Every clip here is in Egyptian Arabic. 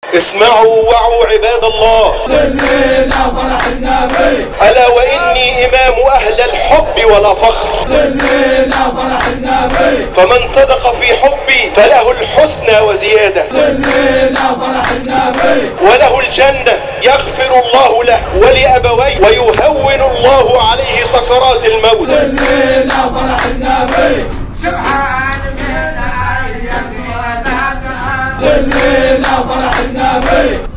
اسمعوا وعوا عباد الله لليلة فرح النبي ألا وإني إمام أهل الحب ولا فخر لليلة فرح النبي فمن صدق في حبي فله الحسنى وزيادة لليلة فرح النبي وله الجنة يغفر الله له ولأبويه ويهون الله عليه سكرات الموت لليلة فرح النبي سبحان من أيام ولدها لليلة فرح النبي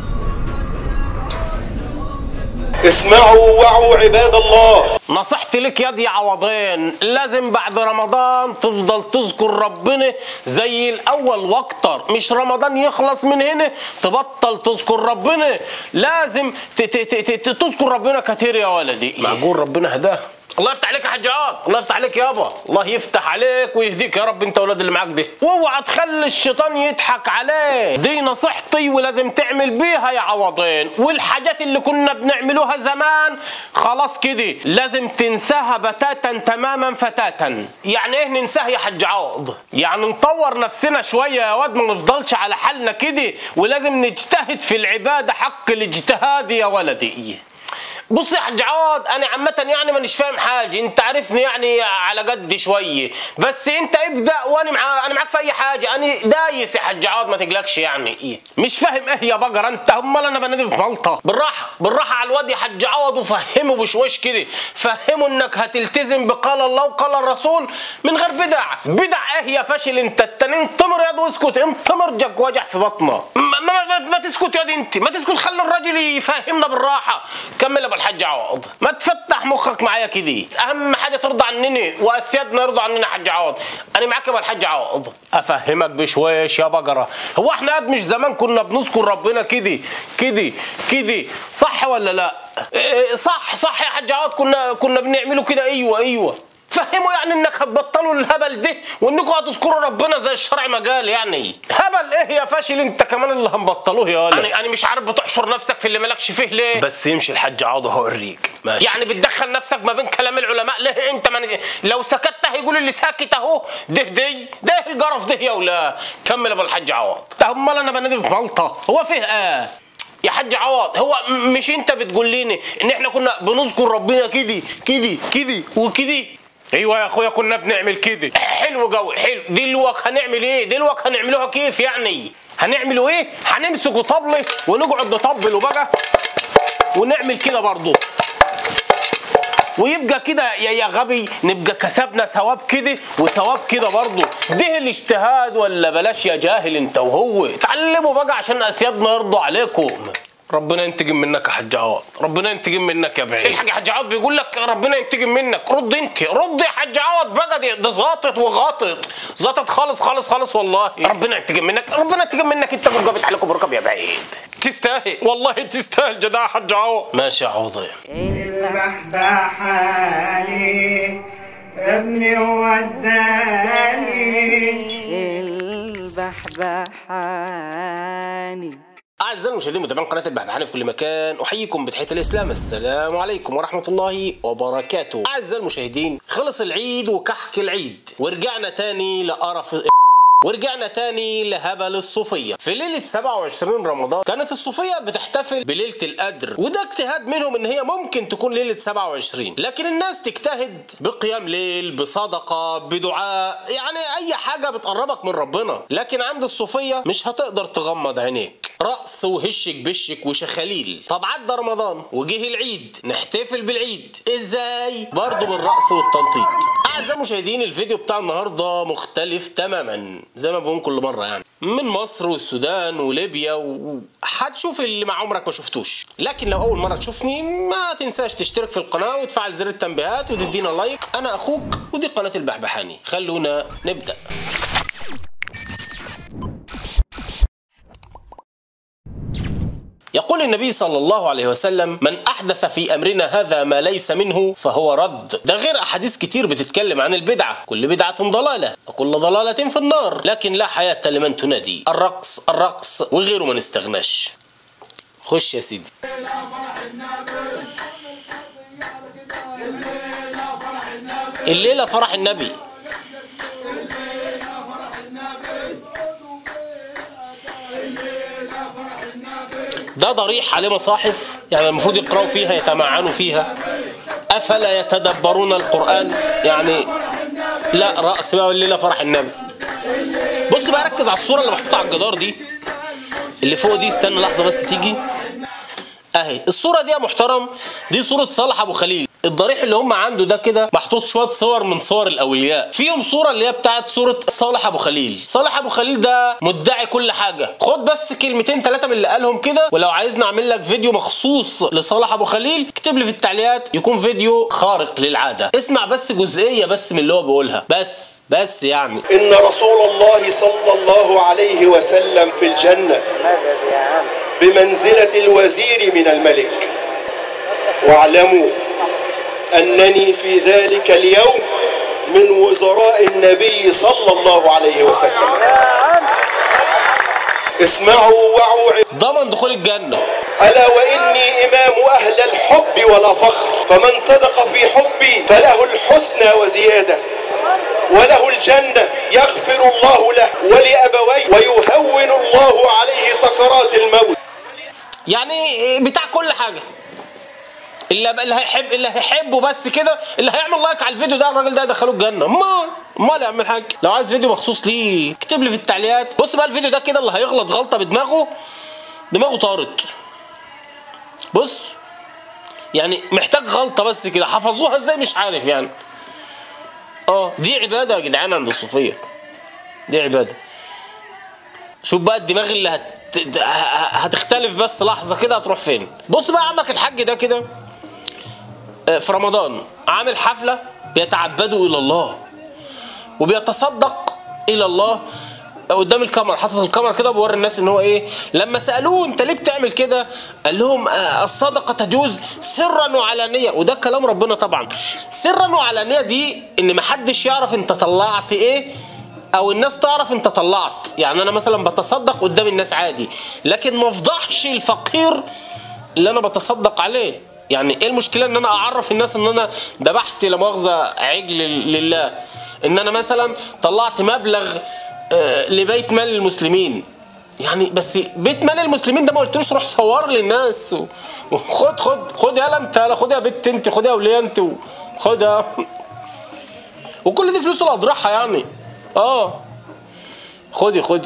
اسمعوا وعوا عباد الله نصيحتي لك يا دي عوضين لازم بعد رمضان تفضل تذكر ربنا زي الاول واكتر مش رمضان يخلص من هنا تبطل تذكر ربنا لازم ت- ت- ت- ت- تذكر ربنا كتير يا ولدي معقول ربنا هداه الله يفتح عليك يا حاج عاد الله يفتح عليك يابا الله يفتح عليك ويهديك يا رب انت واولاد اللي معاك ده واوعى تخلي الشيطان يضحك عليك دي نصيحتي ولازم تعمل بيها يا عوضين والحاجات اللي كنا بنعملوها زمان خلاص كده لازم تنساها بتاتا تماما فتاتا يعني ايه ننساها يا حاج عوض يعني نطور نفسنا شويه يا واد ما نفضلش على حالنا كده ولازم نجتهد في العباده حق الاجتهاد يا ولدي بص يا حاج عوض انا عامه يعني مانيش فاهم حاجه انت عارفني يعني على قد شويه بس انت ابدا وانا مع انا معاك في اي حاجه انا دايس يا حاج عوض ما تقلقش يعني ايه مش فاهم ايه يا بقره انت امال انا بنادي في ملطه بالراحه بالراحه على الواد يا حاج عوض وفهمه بشويش كده فهمه انك هتلتزم بقال الله وقال الرسول من غير بدع بدع ايه يا فاشل انت التاني انتمر يا واسكت انتمر جاك وجع في بطنه ما, ما, ما, ما تسكت يا دي انت ما تسكت خلي الراجل يفهمنا بالراحه كمل يا ابو الحاج عوض ما تفتح مخك معايا كده اهم حاجه ترضى عنني واسيادنا يرضى عننا يا حاج عوض انا معاك يا ابو الحاج عوض افهمك بشويش يا بقره هو احنا قد مش زمان كنا بنذكر ربنا كده كده كده صح ولا لا إيه، صح صح يا حاج عوض كنا كنا بنعمله كده ايوه ايوه فهموا يعني انك هتبطلوا الهبل ده وانكم هتذكروا ربنا زي الشرع ما قال يعني هبل ايه يا فاشل انت كمان اللي هنبطلوه يا ولد انا انا مش عارف بتحشر نفسك في اللي مالكش فيه ليه بس يمشي الحاج عوض هوريك ماشي يعني بتدخل نفسك ما بين كلام العلماء ليه انت من... لو سكت هيقول اللي ساكت اهو ده دي ده الجرف ده يا ولا كمل يا ابو الحاج عوض طب امال انا بنادي في ملطه هو فيه اه يا حاج عوض هو م- مش انت بتقول لنا ان احنا كنا بنذكر ربنا كده كده كده وكده ايوه يا اخويا كنا بنعمل كده حلو قوي حلو دلوك هنعمل ايه دلوك هنعملوها كيف يعني هنعملوا ايه هنمسك طبله ونقعد نطبل بقى ونعمل كده برضه ويبقى كده يا يا غبي نبقى كسبنا ثواب كده وثواب كده برضه ده الاجتهاد ولا بلاش يا جاهل انت وهو اتعلموا بقى عشان اسيادنا يرضوا عليكم ربنا ينتقم منك يا حاج عوض ربنا ينتقم منك يا بعيد الحاج حاج عوض بيقول لك ربنا ينتقم منك رد انت رد يا حاج عوض بقى دي ده زاطط وغاطط زاطط خالص خالص خالص والله ربنا ينتقم منك ربنا ينتقم منك انت وجابت عليكم بركب يا بعيد تستاهل والله تستاهل جدع يا حاج عوض ماشي يا عوضي البحبحاني ابني وداني البحبحاني أعزائي المشاهدين متابعين قناة البحبحانة في كل مكان أحييكم بتحية الإسلام السلام عليكم ورحمة الله وبركاته أعزائي المشاهدين خلص العيد وكحك العيد ورجعنا تاني لقرف ورجعنا تاني لهبل الصوفية في ليلة 27 رمضان كانت الصوفية بتحتفل بليلة القدر وده اجتهاد منهم ان هي ممكن تكون ليلة 27 لكن الناس تجتهد بقيام ليل بصدقة بدعاء يعني اي حاجة بتقربك من ربنا لكن عند الصوفية مش هتقدر تغمض عينيك رقص وهشك بشك وشخاليل طب عدى رمضان وجه العيد نحتفل بالعيد ازاي برضه بالرقص والتنطيط اعزائي المشاهدين الفيديو بتاع النهارده مختلف تماما زي ما بقول كل مره يعني من مصر والسودان وليبيا وهتشوف اللي مع عمرك ما شفتوش لكن لو اول مره تشوفني ما تنساش تشترك في القناه وتفعل زر التنبيهات وتدينا لايك انا اخوك ودي قناه البحبحاني خلونا نبدا يقول النبي صلى الله عليه وسلم من أحدث في أمرنا هذا ما ليس منه فهو رد ده غير أحاديث كتير بتتكلم عن البدعة كل بدعة ضلالة وكل ضلالة في النار لكن لا حياة لمن تنادي الرقص الرقص وغيره ما نستغناش خش يا سيدي الليلة فرح النبي ده ضريح عليه مصاحف يعني المفروض يقرأوا فيها يتمعنوا فيها أفلا يتدبرون القرآن يعني لا رأس بقى والليلة فرح النبي بص بقى ركز على الصورة اللي محطوطة على الجدار دي اللي فوق دي استنى لحظة بس تيجي اهي الصورة دي يا محترم دي صورة صالح ابو خليل الضريح اللي هم عنده ده كده محطوط شويه صور من صور الاولياء فيهم صوره اللي هي بتاعت صوره صالح ابو خليل صالح ابو خليل ده مدعي كل حاجه خد بس كلمتين ثلاثه من اللي قالهم كده ولو عايزني اعمل لك فيديو مخصوص لصالح ابو خليل اكتب لي في التعليقات يكون فيديو خارق للعاده اسمع بس جزئيه بس من اللي هو بيقولها بس بس يعني إن رسول الله صلى الله عليه وسلم في الجنة بمنزلة الوزير من الملك واعلموا أنني في ذلك اليوم من وزراء النبي صلى الله عليه وسلم اسمعوا وعوا ضمن دخول الجنه ألا وإني إمام أهل الحب ولا فخر فمن صدق في حبي فله الحسنى وزيادة وله الجنة يغفر الله له ولأبويه ويهون الله عليه سكرات الموت يعني بتاع كل حاجه اللي اللي هيحب اللي هيحبه بس كده اللي هيعمل لايك على الفيديو ده الراجل ده يدخله الجنه امال امال يا عم الحاج لو عايز فيديو مخصوص ليه اكتب لي في التعليقات بص بقى الفيديو ده كده اللي هيغلط غلطه بدماغه دماغه طارت بص يعني محتاج غلطه بس كده حفظوها ازاي مش عارف يعني اه دي عباده يا جدعان عند الصوفيه دي عباده شوف بقى الدماغ اللي هت... هتختلف بس لحظه كده هتروح فين بص بقى عمك الحاج ده كده آه، في رمضان عامل حفله بيتعبدوا الى الله وبيتصدق الى الله قدام الكاميرا حاطط الكاميرا كده بيوري الناس ان هو ايه لما سالوه انت ليه بتعمل كده قال لهم آه، الصدقه تجوز سرا وعلانيه وده كلام ربنا طبعا سرا وعلانيه دي ان محدش يعرف انت طلعت ايه او الناس تعرف انت طلعت يعني انا مثلا بتصدق قدام الناس عادي لكن ما افضحش الفقير اللي انا بتصدق عليه يعني ايه المشكله ان انا اعرف الناس ان انا ذبحت لا مؤاخذه عجل لله ان انا مثلا طلعت مبلغ آه، لبيت مال المسلمين يعني بس بيت مال المسلمين ده ما قلتلوش روح صور للناس و- وخد خد خد يلا انت يلا خد يا بنت انت خد يا وليه انت خدها وكل دي فلوس الاضرحه يعني اه خدي خدي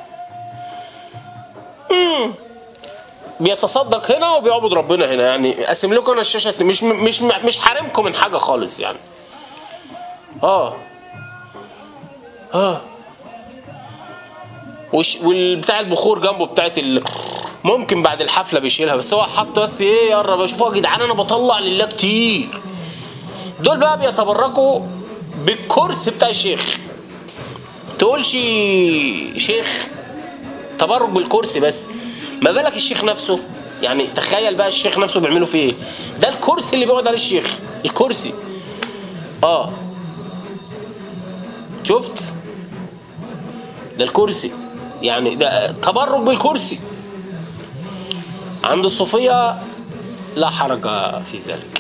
مم. بيتصدق هنا وبيعبد ربنا هنا يعني اقسم لكم انا الشاشه مش مش مش حارمكم من حاجه خالص يعني اه اه وش والبتاع البخور جنبه بتاعت ال... ممكن بعد الحفله بيشيلها بس هو حط بس ايه يقرب شوفوا يا جدعان انا بطلع لله كتير دول بقى بيتبركوا بالكرسي بتاع الشيخ تقولش شيخ تبرك بالكرسي بس ما بالك الشيخ نفسه يعني تخيل بقى الشيخ نفسه بيعملوا فيه ايه ده الكرسي اللي بيقعد عليه الشيخ الكرسي اه شفت ده الكرسي يعني ده تبرك بالكرسي عند الصوفية لا حرج في ذلك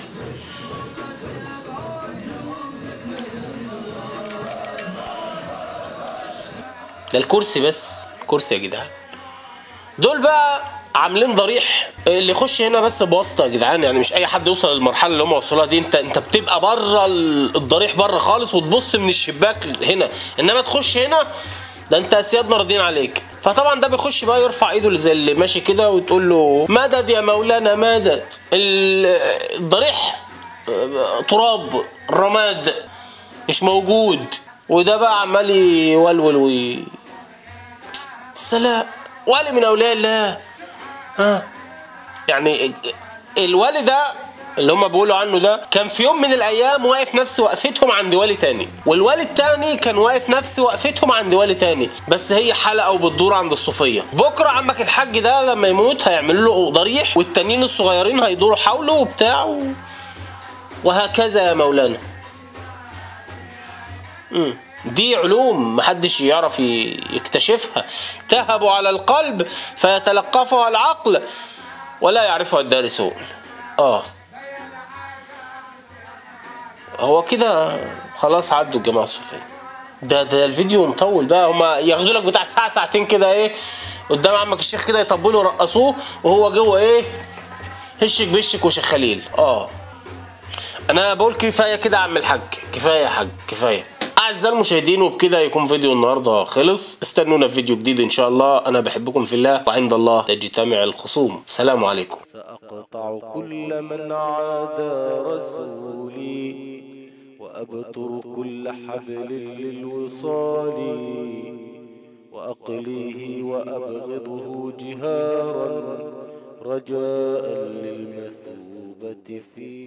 ده الكرسي بس كرسي يا جدعان دول بقى عاملين ضريح اللي يخش هنا بس بواسطه يا جدعان يعني مش اي حد يوصل للمرحله اللي هم وصلوها دي انت انت بتبقى بره ال- الضريح بره خالص وتبص من الشباك هنا انما تخش هنا ده انت سيادنا راضيين عليك فطبعا ده بيخش بقى يرفع ايده اللي زي اللي ماشي كده وتقول له مدد يا مولانا مدد ال- الضريح آه، تراب رماد مش موجود وده بقى عمال يولول وي سلام ولي من اولياء الله ها يعني الولي ده اللي هم بيقولوا عنه ده كان في يوم من الايام واقف نفس وقفتهم عند ولي تاني والولي التاني كان واقف نفس وقفتهم عند ولي تاني بس هي حلقه وبتدور عند الصوفيه بكره عمك الحاج ده لما يموت هيعملوا له ضريح والتانيين الصغيرين هيدوروا حوله وبتاع و... وهكذا يا مولانا مم. دي علوم محدش يعرف ي- يكتشفها تهب على القلب فيتلقفها العقل ولا يعرفها الدارسون اه هو كده خلاص عدوا الجماعه الصوفيه ده ده الفيديو مطول بقى هما ياخدوا لك بتاع ساعه ساعتين كده ايه قدام عمك الشيخ كده يطبلوا يرقصوه وهو جوه ايه هشك بشك وشخاليل اه انا بقول كفايه كده يا عم الحاج كفايه يا حاج كفايه اعزائي المشاهدين وبكده يكون فيديو النهارده خلص استنونا في فيديو جديد ان شاء الله انا بحبكم في الله وعند الله تجتمع الخصوم سلام عليكم سأقطع كل من عادى رسولي وأبتر كل حبل للوصال وأقليه وأبغضه جهارا رجاء للمثوبة في